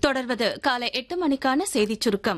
தொடர்வது காலை எட்டு மணிக்கான செய்திச் சுருக்கம்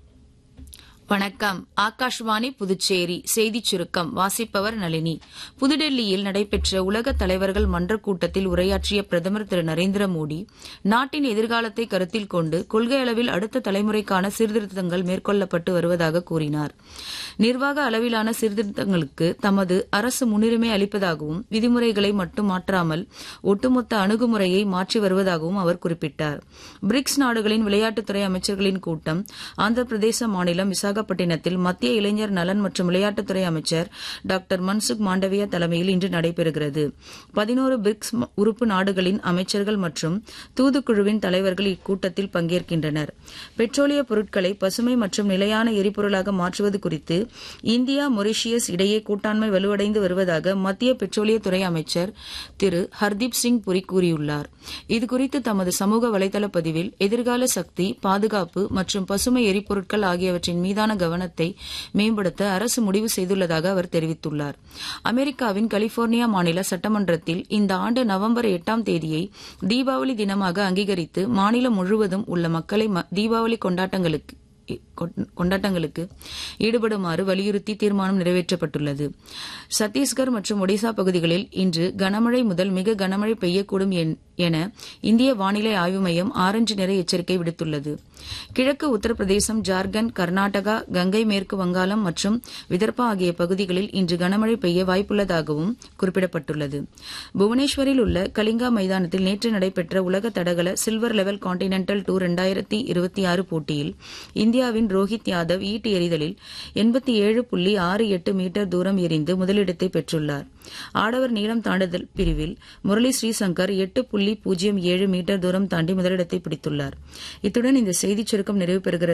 வணக்கம் ஆகாஷ்வாணி புதுச்சேரி செய்திச் சுருக்கம் வாசிப்பவர் நளினி புதுடெல்லியில் நடைபெற்ற உலக தலைவர்கள் மன்ற கூட்டத்தில் உரையாற்றிய பிரதமர் திரு நரேந்திர மோடி நாட்டின் எதிர்காலத்தை கருத்தில் கொண்டு கொள்கை அளவில் அடுத்த தலைமுறைக்கான சீர்திருத்தங்கள் மேற்கொள்ளப்பட்டு வருவதாக கூறினார் நிர்வாக அளவிலான சீர்திருத்தங்களுக்கு தமது அரசு முன்னுரிமை அளிப்பதாகவும் விதிமுறைகளை மட்டும் மாற்றாமல் ஒட்டுமொத்த அணுகுமுறையை மாற்றி வருவதாகவும் அவர் குறிப்பிட்டார் பிரிக்ஸ் நாடுகளின் விளையாட்டுத்துறை அமைச்சர்களின் கூட்டம் ஆந்திர பிரதேச மாநிலம் விசாகப்பட்டினத்தில் மத்திய இளைஞர் நலன் மற்றும் விளையாட்டுத்துறை அமைச்சர் டாக்டர் மன்சுக் மாண்டவியா தலைமையில் இன்று நடைபெறுகிறது பதினோரு பிரிக்ஸ் உறுப்பு நாடுகளின் அமைச்சர்கள் மற்றும் தூதுக்குழுவின் தலைவர்கள் இக்கூட்டத்தில் பங்கேற்கின்றனர் பெட்ரோலிய பொருட்களை பசுமை மற்றும் நிலையான எரிபொருளாக மாற்றுவது குறித்து இந்தியா மொரிஷியஸ் இடையே கூட்டாண்மை வலுவடைந்து வருவதாக மத்திய பெட்ரோலியத்துறை அமைச்சர் திரு ஹர்தீப் சிங் புரி கூறியுள்ளார் இதுகுறித்து தமது சமூக வலைதள பதிவில் எதிர்கால சக்தி பாதுகாப்பு மற்றும் பசுமை எரிபொருட்கள் ஆகியவற்றின் மீதான கவனத்தை மேம்படுத்த அரசு முடிவு செய்துள்ளதாக அவர் தெரிவித்துள்ளார் அமெரிக்காவின் கலிபோர்னியா மாநில சட்டமன்றத்தில் இந்த ஆண்டு நவம்பர் எட்டாம் தேதியை தீபாவளி தினமாக அங்கீகரித்து மாநிலம் முழுவதும் உள்ள மக்களை தீபாவளி கொண்டாட்டங்களுக்கு கொண்டாட்டங்களுக்கு ஈடுபடுமாறு வலியுறுத்தி தீர்மானம் நிறைவேற்றப்பட்டுள்ளது சத்தீஸ்கர் மற்றும் ஒடிசா பகுதிகளில் இன்று கனமழை முதல் மிக கனமழை பெய்யக்கூடும் என இந்திய வானிலை ஆய்வு மையம் ஆரஞ்சு நிற எச்சரிக்கை விடுத்துள்ளது கிழக்கு உத்தரப்பிரதேசம் ஜார்க்கண்ட் கர்நாடகா கங்கை மேற்கு வங்காளம் மற்றும் விதர்பா ஆகிய பகுதிகளில் இன்று கனமழை பெய்ய வாய்ப்புள்ளதாகவும் குறிப்பிடப்பட்டுள்ளது புவனேஸ்வரில் உள்ள கலிங்கா மைதானத்தில் நேற்று நடைபெற்ற உலக தடகள சில்வர் லெவல் கான்டினென்டல் டூர் இரண்டாயிரத்தி இருபத்தி ஆறு போட்டியில் இந்தியாவின் ரோஹித் யாதவ் ஈட்டு எறிதலில் எண்பத்தி ஏழு புள்ளி ஆறு எட்டு மீட்டர் தூரம் எறிந்து முதலிடத்தை பெற்றுள்ளார் ஆடவர் நீளம் தாண்டுதல் பிரிவில் முரளி ஸ்ரீசங்கர் எட்டு புள்ளி பூஜ்ஜியம் ஏழு மீட்டர் தூரம் தாண்டி முதலிடத்தை பிடித்துள்ளார் இத்துடன் இந்த செய்திச் சுருக்கம் நிறைவு பெறுகிறது